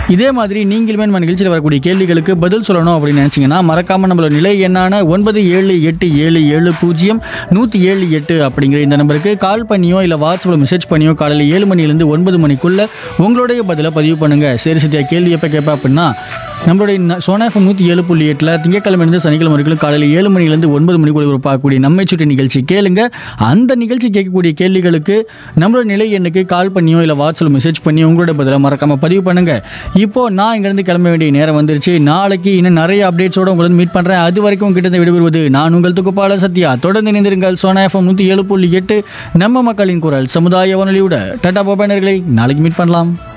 இதே மாதிரி நீங்களுமே நம்ம நிகழ்ச்சியில் வரக்கூடிய கேள்விகளுக்கு பதில் சொல்லணும் அப்படின்னு நினச்சிங்கன்னா மறக்காமல் நம்மளோட நிலை எண்ணான ஒன்பது ஏழு எட்டு ஏழு ஏழு பூஜ்ஜியம் நூற்றி ஏழு எட்டு அப்படிங்கிற இந்த நம்பருக்கு கால் பண்ணியோ இல்லை வாட்ஸ்அப்பில் மெசேஜ் பண்ணியோ காலையில் ஏழு மணிலேருந்து ஒன்பது மணிக்குள்ள உங்களுடைய பதிலை பதிவு பண்ணுங்க சரி சத்யா கேள்வி எப்போ கேட்பேன் அப்படின்னா நம்மளுடைய ந- சோனா எஃப்எம் நூற்றி ஏழு புள்ளி எட்டில் திங்கக்கிழமையிலிருந்து சனிக்கிழமை வரைக்கும் காலையில் ஏழு மணிலேருந்து ஒன்பது மணிக்குள்ள ஒரு பார்க்கக்கூடிய நம்மை சுற்றி நிகழ்ச்சி கேளுங்க அந்த நிகழ்ச்சி கேட்கக்கூடிய கேள்விகளுக்கு நம்மளோட நிலை எண்ணுக்கு கால் பண்ணியோ இல்லை வாட்ஸ்அப்பில் மெசேஜ் பண்ணியோ உங்களோட பதிலை மறக்காம பதிவு பண்ணுங்க இப்போ நான் இங்கேருந்து கிளம்ப வேண்டிய நேரம் வந்துருச்சு நாளைக்கு இன்னும் நிறைய அப்டேட்ஸோட உங்களை மீட் பண்ணுறேன் அது வரைக்கும் உங்ககிட்ட இருந்து விடுபடுவது நான் உங்கள் துக்குப்பாளர் சத்யா தொடர்ந்து இணைந்திருங்கள் சோனா எஃப்எம் நூற்றி ஏழு புள்ளி எட்டு நம்ம மக்களின் குரல் சமுதாய வானொலியோட டாடா பாபா நேயர்களே நாளைக்கு மீட் பண்ணலாம்